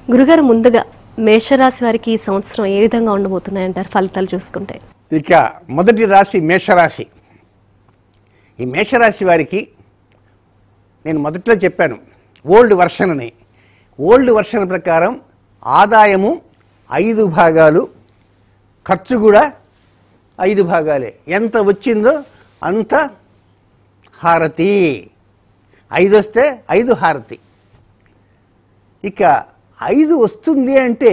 గురుగారు ముందుగా మేషరాశి వారికి ఈ సంవత్సరం ఏ విధంగా ఉండబోతున్నాయంటారు ఫలితాలు చూసుకుంటే ఇక మొదటి రాశి మేషరాశి ఈ మేషరాశి వారికి నేను మొదట్లో చెప్పాను ఓల్డ్ వర్షన్ అని ఓల్డ్ వర్షన్ ప్రకారం ఆదాయము ఐదు భాగాలు ఖర్చు కూడా ఐదు భాగాలే ఎంత వచ్చిందో అంత హారతి ఐదు వస్తే ఐదు హారతి ఇక ఐదు వస్తుంది అంటే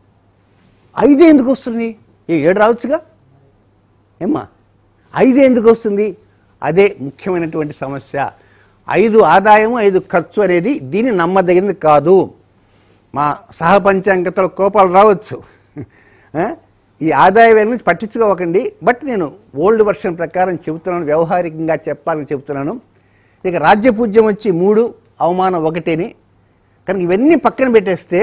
ఐదు ఎందుకు వస్తుంది ఈ ఏడు రావచ్చుగా ఏమ్మా ఐదు ఎందుకు వస్తుంది అదే ముఖ్యమైనటువంటి సమస్య ఐదు ఆదాయం ఐదు ఖర్చు అనేది దీన్ని నమ్మదగినది కాదు మా సహపంచాంగతలో కోపాలు రావచ్చు ఆ? ఈ ఆదాయ వ్యయం నుంచి పట్టించుకోవకండి బట్ నేను ఓల్డ్ వర్షన్ ప్రకారం చెబుతున్నాను వ్యవహారికంగా చెప్పాలని చెబుతున్నాను ఇక రాజ్యపూజ్యం వచ్చి మూడు అవమానం ఒకటేని కనుక ఇవన్నీ పక్కన పెట్టేస్తే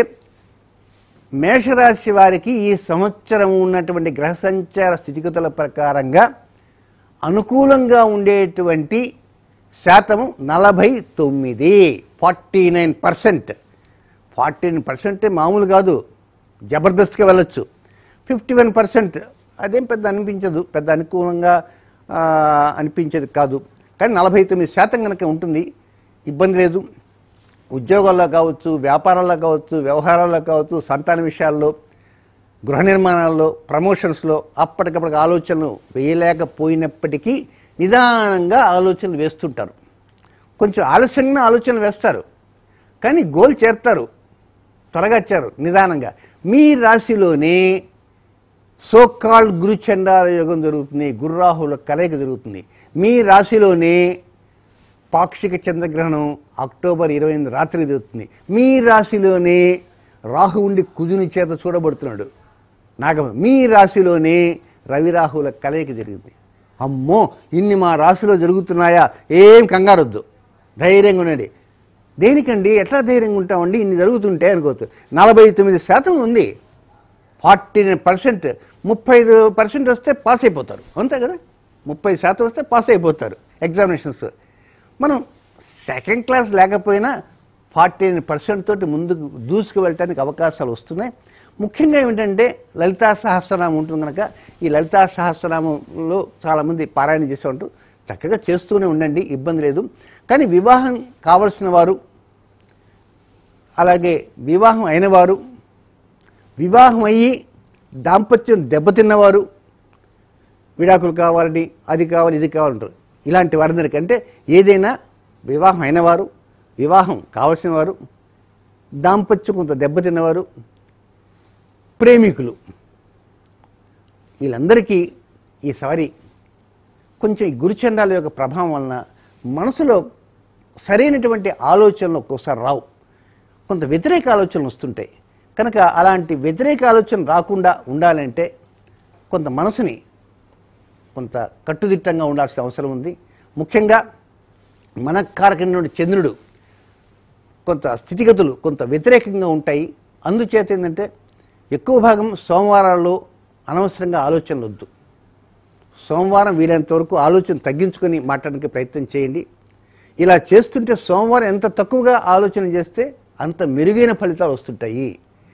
మేషరాశి వారికి ఈ సంవత్సరం ఉన్నటువంటి గ్రహ సంచార స్థితిగతుల ప్రకారంగా అనుకూలంగా ఉండేటువంటి శాతము నలభై తొమ్మిది forty nine percent forty nine పర్సెంటే మామూలు కాదు జబర్దస్త్గా వెళ్ళొచ్చు ఫిఫ్టీ వన్ పర్సెంట్ అదేం పెద్ద అనిపించదు పెద్ద అనుకూలంగా ఆ, అనిపించేది కాదు కానీ నలభై తొమ్మిది శాతం కనుక ఉంటుంది ఇబ్బంది లేదు ఉద్యోగాల్లో కావచ్చు వ్యాపారాల్లో కావచ్చు వ్యవహారాల్లో కావచ్చు సంతాన విషయాల్లో గృహ నిర్మాణాల్లో ప్రమోషన్స్లో అప్పటికప్పటికి ఆలోచనలు వేయలేకపోయినప్పటికీ నిదానంగా ఆలోచనలు వేస్తుంటారు కొంచెం ఆలస్యంగా ఆలోచనలు వేస్తారు కానీ గోల్ చేరుతారు త్వరగా చేరు నిదానంగా మీ రాశిలోనే సోకాల్డ్ గురు చండాల యోగం జరుగుతుంది గుర్రాహుల కలయిక జరుగుతుంది మీ రాశిలోనే పాక్షిక చంద్రగ్రహణం అక్టోబర్ ఇరవై ఎనిమిది రాత్రి జరుగుతుంది మీ రాశిలోనే రాహు ఉండి కుజుని చేత చూడబడుతున్నాడు నాగమ మీ రాశిలోనే రవి రాహుల కలయిక జరిగింది అమ్మో ఇన్ని మా రాశిలో జరుగుతున్నాయా ఏం కంగారొద్దు ధైర్యంగా ఉండండి దేనికండి ఎట్లా ధైర్యంగా ఉంటామండి ఇన్ని జరుగుతుంటే అనుకోవచ్చు నలభై తొమ్మిది శాతం ఉంది ఫార్టీ నైన్ పర్సెంట్ ముప్పై ఐదు పర్సెంట్ వస్తే పాస్ అయిపోతారు అంతే కదా ముప్పై శాతం వస్తే పాస్ అయిపోతారు ఎగ్జామినేషన్స్ మనం సెకండ్ క్లాస్ లేకపోయినా ఫార్టీ నైన్ పర్సెంట్ తోటి ముందుకు దూసుకు వెళ్ళటానికి అవకాశాలు వస్తున్నాయి ముఖ్యంగా ఏమిటంటే లలితా సహస్రనామం ఉంటుంది కనుక ఈ లలితా సహస్రనామంలో చాలామంది పారాయణ చేసే ఉంటారు చక్కగా చేస్తూనే ఉండండి ఇబ్బంది లేదు కానీ వివాహం కావలసిన వారు అలాగే వివాహం అయిన వారు వివాహం అయ్యి దాంపత్యం దెబ్బతిన్నవారు విడాకులు కావాలని అది కావాలి ఇది కావాలంటారు ఇలాంటి వారందరికీ అంటే ఏదైనా వివాహం అయినవారు వివాహం కావలసిన వారు దాంపత్యం కొంత దెబ్బతిన్నవారు ప్రేమికులు వీళ్ళందరికీ ఈసారి కొంచెం ఈ గురుచండాల యొక్క ప్రభావం వలన మనసులో సరైనటువంటి ఆలోచనలు ఒక్కోసారి రావు కొంత వ్యతిరేక ఆలోచనలు వస్తుంటాయి కనుక అలాంటి వ్యతిరేక ఆలోచన రాకుండా ఉండాలంటే కొంత మనసుని కొంత కట్టుదిట్టంగా ఉండాల్సిన అవసరం ఉంది ముఖ్యంగా మనకారకమైనటువంటి చంద్రుడు కొంత స్థితిగతులు కొంత వ్యతిరేకంగా ఉంటాయి అందుచేత ఏంటంటే ఎక్కువ భాగం సోమవారాల్లో అనవసరంగా ఆలోచనలు వద్దు సోమవారం వీలైనంత వరకు ఆలోచన తగ్గించుకొని మాట్లాడడానికి ప్రయత్నం చేయండి ఇలా చేస్తుంటే సోమవారం ఎంత తక్కువగా ఆలోచన చేస్తే అంత మెరుగైన ఫలితాలు వస్తుంటాయి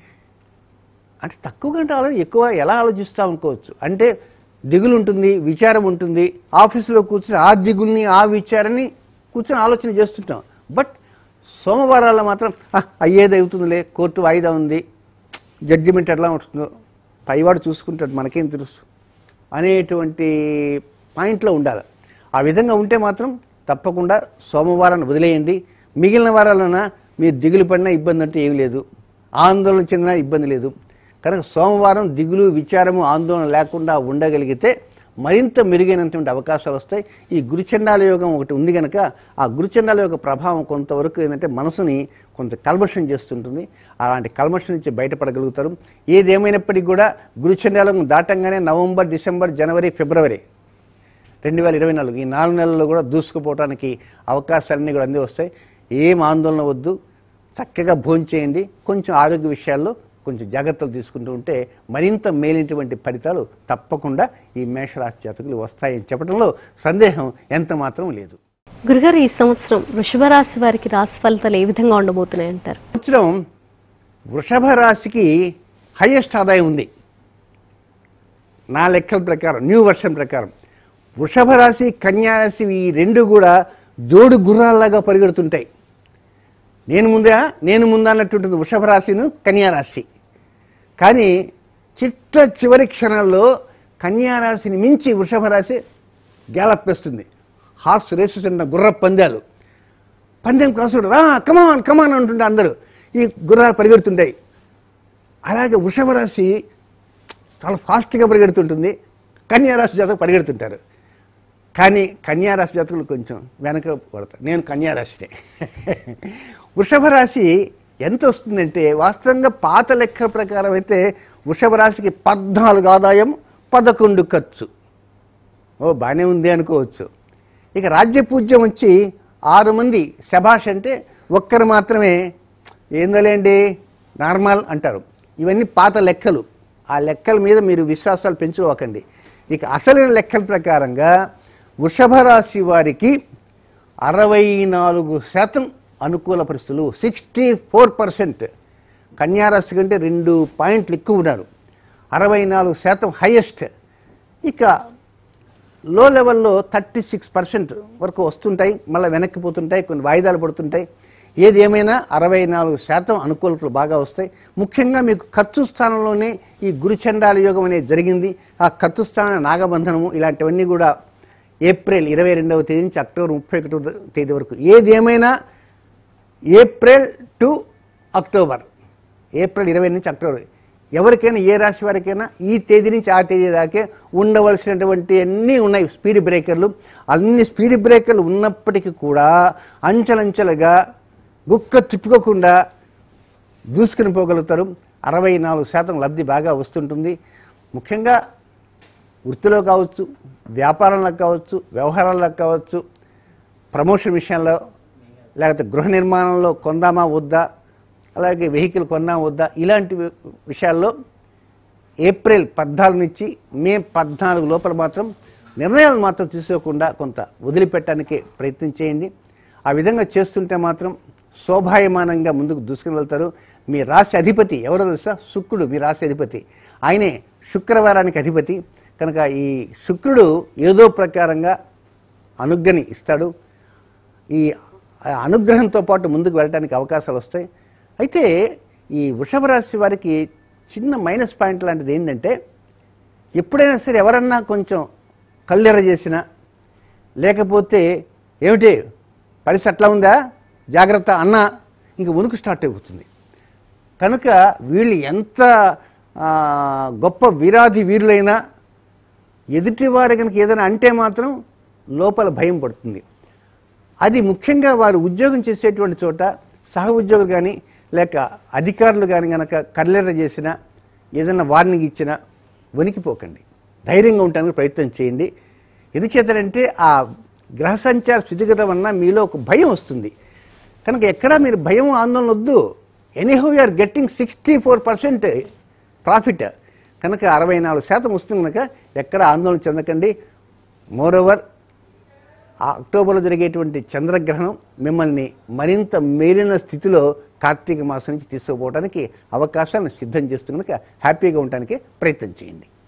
అంటే తక్కువ గంట ఆలోచన ఎక్కువ ఎలా ఆలోచిస్తాం అనుకోవచ్చు అంటే దిగులు ఉంటుంది విచారం ఉంటుంది ఆఫీసులో కూర్చుని ఆ దిగుల్ని ఆ విచారాన్ని కూర్చొని ఆలోచన చేస్తుంటాం బట్ సోమవారాల్లో మాత్రం "ఆ, అయ్యేది అవుతుందిలే కోర్టు వాయిదా ఉంది జడ్జిమెంట్ ఎట్లా ఉంటుందో పైవాడు చూసుకుంటాడు మనకేం తెలుసు అనేటువంటి పాయింట్లో ఉండాలి ఆ విధంగా ఉంటే మాత్రం తప్పకుండా సోమవారాన్ని వదిలేయండి మిగిలిన వారాలన మీరు దిగులు పడినా ఇబ్బంది అంటే ఏమి లేదు ఆందోళన చెందినా ఇబ్బంది లేదు కనుక సోమవారం దిగులు విచారము ఆందోళన లేకుండా ఉండగలిగితే మరింత మెరుగైనటువంటి అవకాశాలు వస్తాయి ఈ గురుచండాల యోగం ఒకటి ఉంది కనుక ఆ గురుచండాల యొక్క ప్రభావం కొంతవరకు ఏంటంటే మనసుని కొంత కల్మషం చేస్తుంటుంది అలాంటి కల్మషం నుంచి బయటపడగలుగుతారు ఏదేమైనప్పటికీ కూడా గురుచండాలం దాటంగానే నవంబర్ డిసెంబర్ జనవరి ఫిబ్రవరి రెండు వేల ఇరవై నాలుగు ఈ నాలుగు నెలల్లో కూడా దూసుకుపోవడానికి అవకాశాలన్నీ కూడా అంది వస్తాయి ఏం ఆందోళన వద్దు చక్కగా భోంచేయండి కొంచెం ఆరోగ్య విషయాల్లో కొంచెం జాగ్రత్తలు తీసుకుంటూ ఉంటే మరింత మేలినటువంటి ఫలితాలు తప్పకుండా ఈ మేషరాశి జాతకులు వస్తాయని చెప్పడంలో సందేహం ఎంత మాత్రం లేదు గురుగారు ఈ సంవత్సరం వృషభ రాశి వారికి రాశి ఫలితాలు ఏ విధంగా ఉండబోతున్నాయి అంటారు సంవత్సరం వృషభ రాశికి హైయెస్ట్ ఆదాయం ఉంది నా లెక్కల ప్రకారం న్యూ వర్షన్ ప్రకారం వృషభ రాశి కన్యా రాశి ఈ రెండు కూడా జోడు గుర్రాల్లాగా పరిగెడుతుంటాయి నేను ముందా నేను ముందా అన్నట్టుంటుంది వృషభ రాశిను కన్యా రాశి కానీ చిట్ట చివరి క్షణాల్లో కన్యా రాశిని మించి వృషభ రాశి గ్యాలప్ వేస్తుంది హార్స్ రేసెస్ అన్న గుర్ర పందాలు పందెం కాసుడు రా కమాన్ కమాన్ అంటుంటే అందరూ ఈ గుర్రాలు పరిగెడుతుంటాయి అలాగే వృషభ రాశి చాలా ఫాస్ట్గా పరిగెడుతుంటుంది కన్యా రాశి జాతకు పరిగెడుతుంటారు కానీ కన్యా రాశి జాతకులు కొంచెం వెనక పడతారు నేను కన్యా రాశినే వృషభ రాశి ఎంత వస్తుందంటే వాస్తవంగా పాత లెక్క ప్రకారం అయితే వృషభ రాశికి పద్నాలుగు ఆదాయం పదకొండు ఖర్చు ఓ బాగానే ఉంది అనుకోవచ్చు ఇక రాజ్యపూజ్యం వచ్చి ఆరు మంది శభాష్ అంటే ఒక్కరు మాత్రమే ఏందోలేండి నార్మల్ అంటారు ఇవన్నీ పాత లెక్కలు ఆ లెక్కల మీద మీరు విశ్వాసాలు పెంచుకోకండి ఇక అసలైన లెక్కల ప్రకారంగా వృషభ రాశి వారికి అరవై నాలుగు శాతం అనుకూల పరిస్థితులు సిక్స్టీ ఫోర్ పర్సెంట్ కన్యారాశి కంటే రెండు పాయింట్లు ఎక్కువ ఉన్నారు అరవై నాలుగు శాతం హైయెస్ట్ ఇక లో లెవెల్లో థర్టీ సిక్స్ పర్సెంట్ వరకు వస్తుంటాయి మళ్ళీ వెనక్కిపోతుంటాయి కొన్ని వాయిదాలు పడుతుంటాయి ఏది ఏమైనా అరవై నాలుగు శాతం అనుకూలతలు బాగా వస్తాయి ముఖ్యంగా మీకు ఖర్చు స్థానంలోనే ఈ గురుచండాల యోగం అనేది జరిగింది ఆ ఖర్చు స్థాన నాగబంధనము ఇలాంటివన్నీ కూడా ఏప్రిల్ ఇరవై రెండవ తేదీ నుంచి అక్టోబర్ ముప్పై ఒకటవ తేదీ వరకు ఏది ఏమైనా ఏప్రిల్ టు అక్టోబర్ ఏప్రిల్ ఇరవై నుంచి అక్టోబర్ ఎవరికైనా ఏ రాశి వారికైనా ఈ తేదీ నుంచి ఆ తేదీ దాకే ఉండవలసినటువంటి అన్నీ ఉన్నాయి స్పీడ్ బ్రేకర్లు అన్ని స్పీడ్ బ్రేకర్లు ఉన్నప్పటికీ కూడా అంచెలంచెలుగా గుక్క తిప్పుకోకుండా దూసుకుని పోగలుగుతారు అరవై నాలుగు శాతం లబ్ధి బాగా వస్తుంటుంది ముఖ్యంగా వృత్తిలో కావచ్చు వ్యాపారంలో కావచ్చు వ్యవహారాల్లో కావచ్చు ప్రమోషన్ విషయంలో లేకపోతే గృహ నిర్మాణంలో కొందామా వద్దా అలాగే వెహికల్ కొందామా వద్దా ఇలాంటి వి- విషయాల్లో ఏప్రిల్ పద్నాలుగు నుంచి మే పద్నాలుగు లోపల మాత్రం నిర్ణయాలు మాత్రం తీసుకోకుండా కొంత వదిలిపెట్టడానికి ప్రయత్నం చేయండి ఆ విధంగా చేస్తుంటే మాత్రం శోభాయమానంగా ముందుకు దూసుకుని వెళ్తారు మీ రాశి అధిపతి ఎవరో తెలుసా శుక్రుడు మీ రాశి అధిపతి ఆయనే శుక్రవారానికి అధిపతి కనుక ఈ శుక్రుడు ఏదో ప్రకారంగా అనుగ్రహని ఇస్తాడు ఈ అనుగ్రహంతో పాటు ముందుకు వెళ్ళడానికి అవకాశాలు వస్తాయి అయితే ఈ వృషభ రాశి వారికి చిన్న మైనస్ పాయింట్ లాంటిది ఏంటంటే ఎప్పుడైనా సరే ఎవరన్నా కొంచెం కళ్ళెర చేసినా లేకపోతే ఏమిటి పరిస్థితి అట్లా ఉందా జాగ్రత్త అన్న ఇంక ఉనికి స్టార్ట్ అయిపోతుంది కనుక వీళ్ళు ఎంత ఆ, గొప్ప వీరాధి వీరులైనా ఎదుటివారు కనుక ఏదైనా అంటే మాత్రం లోపల భయం పడుతుంది అది ముఖ్యంగా వారు ఉద్యోగం చేసేటువంటి చోట సహ ఉద్యోగులు కానీ లేక అధికారులు కానీ కనుక కర్లెర చేసినా ఏదైనా వార్నింగ్ ఇచ్చినా వణికిపోకండి ధైర్యంగా ఉండడానికి ప్రయత్నం చేయండి ఎందుచేతనంటే ఆ గ్రహ సంచార స్థితిగత వలన మీలో ఒక భయం వస్తుంది కనుక ఎక్కడా మీరు భయం ఆందోళన వద్దు anyhow you are getting sixty four percent profit కనుక అరవై నాలుగు శాతం వస్తుంది కనుక ఎక్కడ ఆందోళన చెందకండి మోరోవర్ ఆ అక్టోబర్లో జరిగేటువంటి చంద్రగ్రహణం మిమ్మల్ని మరింత మేలిన స్థితిలో కార్తీక మాసం నుంచి తీసుకుపోవడానికి అవకాశాలను సిద్ధం చేస్తూ కనుక హ్యాపీగా ఉండడానికి ప్రయత్నం చేయండి